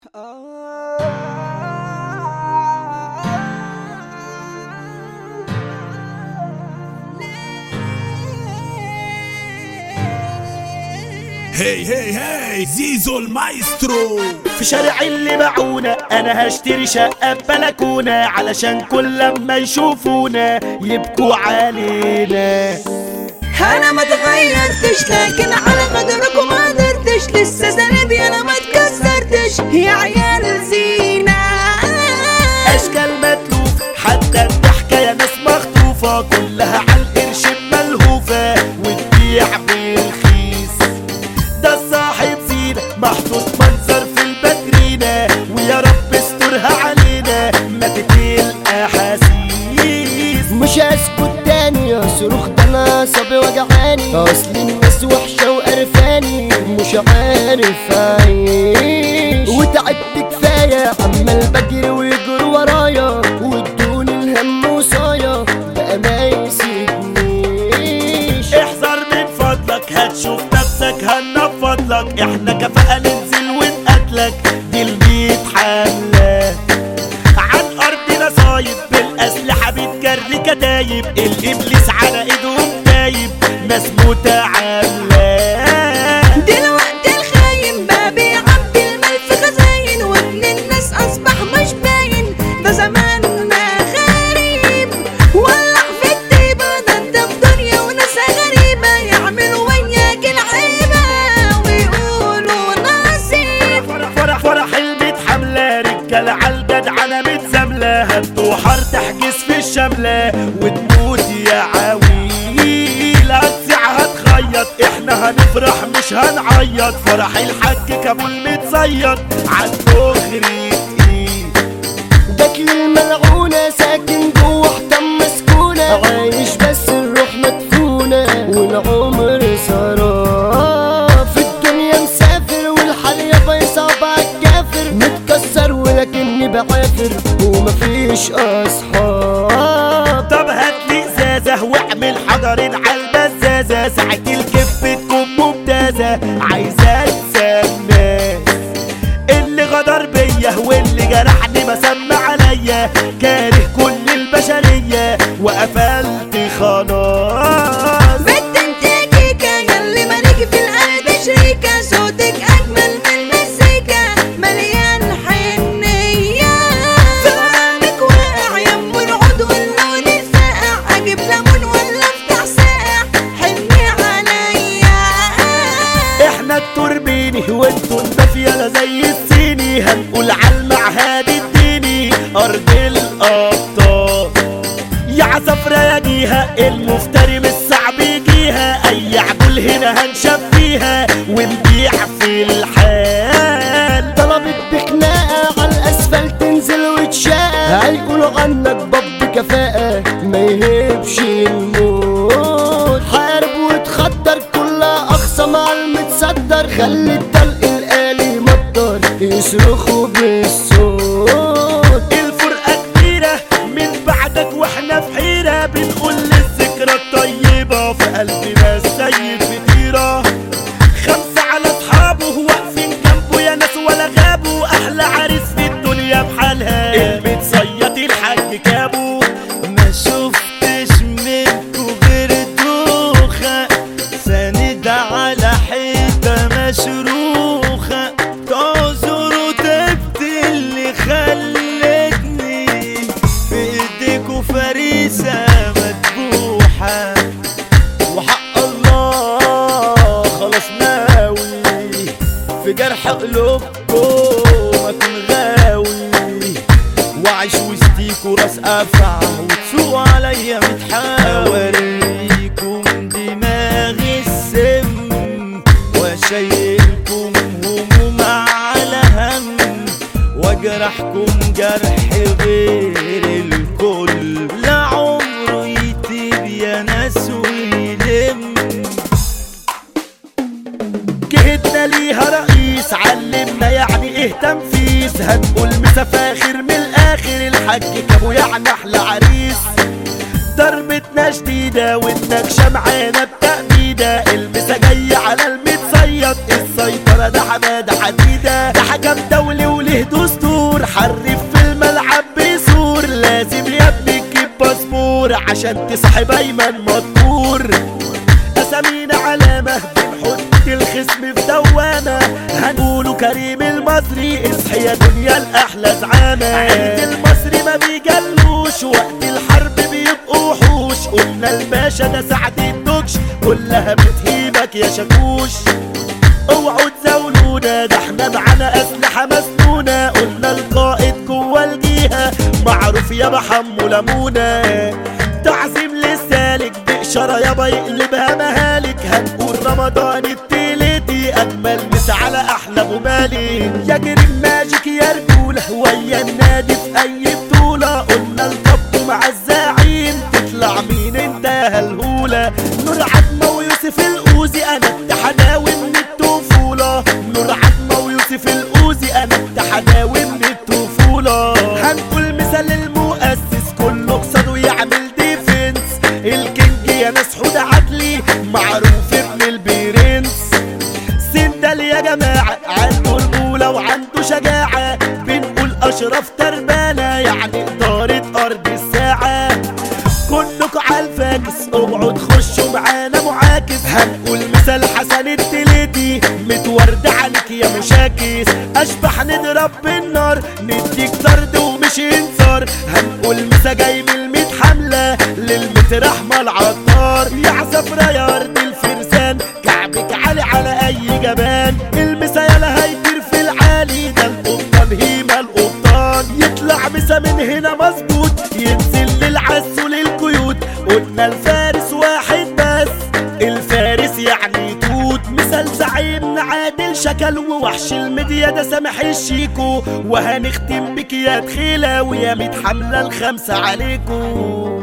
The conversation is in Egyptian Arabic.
هي هي هي زيزو المايسترو في شارع اللي باعونا انا هشتري شقة ببلكونة علشان كل لما يشوفونا يبكوا علينا انا ما تغيرتش لكن على قدركم ما قدرتش لسه سندي انا ما اتكسرتش يا عيال زينة اشكال متلوف حتى الضحكة يا ناس مخطوفة كلها على القرش ملهوفة وتبيع بالخيس ده الصاحب زينة محطوط منظر في الباترينا ويا رب استرها علينا ما تتقل احاسيس مش هسكت تاني اصرخ ده انا صبي وجعاني اصل الناس وحشه وقرفاني مش عارف اعيش وتعبت كفايه عمال بجري ويجري ورايا وادوني الهم وصايا بقى ما يسيبنيش احذر من فضلك هتشوف نفسك هنفض لك احنا كفاءة ننزل ونقتلك دي الميت حملة عن ارضنا صايب بالاسلحة بتجري كتايب الابليس على ايدهم تايب ناس متعاملة دلوقتي الخاين بقى بيعبي المال في خزاين وابن الناس اصبح مش باين ده زماننا غريب ولع في الطيبة ده انت في دنيا وناس غريبة يعملوا وياك العيبة ويقولوا نصيب فرح فرح فرح الميت حملة رجالة عالجدعنة متزاملة هتوحر تحجز في الشملة وتموت يا عويل هتسع هتخيط احنا هنفرح مش هنعيط فرح الحاج كابول متصيد عالدغري تقيل جات لي الملعونة ساكن جوه حتم مسكونة عايش بس الروح مدفونة والعمر سراب في الدنيا مسافر والحال يابا يصعب عالكافر متكسر ولكني بعافر ومفيش أصحاب طب هاتلي ازازة واعمل حجرين عالبزازة ساعة الكف تكون ممتازة عايزة انسى الناس اللي غدر بيا واللي جرحني ما سمى عليا كاره كل البشرية وقفلت خلاص بنت انت كيكة ياللي مالك في القلب شريكة صوتك اجمل من المزيكا مليان حنية في غرامك واقع يم العود واللون الفاقع اجيب ليمون ولا افتح ساقع حني عليا احنا التوربيني وانتوا النافية زي الصيني هنقول عالمعهد الديني ارض الابطال يا عصفرة يا جيها المفتري مش صعب يجيها اي عجول هنا هنشفيها ونبيع في الحال طلبت بخناقة على الأسفل تنزل وتشاقى هيقولوا عنك باب كفاءة ما يهبش الموت حارب وتخدر كلها أقصى مع المتصدر خلي الدلق الآلي مطر يصرخوا بالصوت الفرقة كبيرة من بعدك واحنا في حيرة بنقول للذكرى الطيبة في قلبنا السيد بطيرة خمسة على أصحابه واقفين جنبه يا ناس ولا غابوا أحلى عريس في الدنيا بحالها المتصيد الحاج كابو ما شفتش منكو غير دوخة ساند على حيطة مشروخة تعذروا تبت اللي خلتني في ايديكوا فريسة مذبوحة وحق الله خلاص ناوي في جرح قلوبكم اكون غاوي واعيش وسطيكوا راس افع وتسوقوا عليا متحاوريكم دماغي السم واشيلكم هموم على هم واجرحكم جرح غير الكل لا عمره يطيب يا ناس ويلم جهتنا ليها رئيس علمنا يعني ايه تنفيذ هنقول مسافاخر من الاخر الحاج كابو يعني احلى عريس ضربتنا شديدة والنكشة معانا بتأبيدة المسا جاي على المتصيد السيطرة ده حمادة حديدة ده حكم دولي وله عليه دستور حرف في الملعب بيسور لازم يا ابني تجيب باسبور عشان تصاحب ايمن مذكور اسامينا علامة بنحط الخصم في دوامة هنقوله كريم المصري اصحي يا دنيا الاحلى زعامة عيد المصري ما بيجلوش وقت الحرب بيبقوا وحوش قلنا الباشا ده سعد الدكش كلها بتهيبك يا شاكوش اوعوا تزاولونا ده احنا معانا اسلحة مسنونة قلنا القائد جوا الجيهة معروف يا بحمو لمونة تعظيم للسالك بإشارة يابا يقلبها مهالك هنقول رمضان التلاتي أجمل مسا على أحلى أبو مالك يا جريم ماجيك يا رجولة ويا النادي في أي بطولة قلنا الكب مع الزعيم تطلع مين انت يا هالهولة نور عدمة ويوسف الأوزي أنا التحداوي من الطفولة نور عدمة ويوسف الأوزي أنا التحداوي من الطفولة هنقول مثال المؤسس كله قصده يعمل ديفنس الكينج يا ناس حود عدلي معروف ابن البرنس سندل يا جماعة عنده رجولة وعنده شجاعة بنقول أشرف تربانة يعني إدارة أرض الساعة كلكوا عالفاكس اوعوا تخشوا معانا معاكس هنقول مثال حسن التليدي متورد عليك يا مشاكس اشبح نضرب بالنار نديك طرد ومش انذار هنقول مسا جاي من الميت حملة للميت رحمة العطار يعزف ريارد الفرسان كعبك عالي على اي جبان المسا يلا هيطير في العالي ده القبطان هيما القبطان يطلع مسا من هنا مظبوط ينزل للعز وللقيود قلنا الفارس واحد بس الفارس يعني توت مثال زعيم عادل شكل ووحش الميديا ده سامح الشيكو وهنختم بك يا دخيلة ويا ميت حملة الخمسة عليكم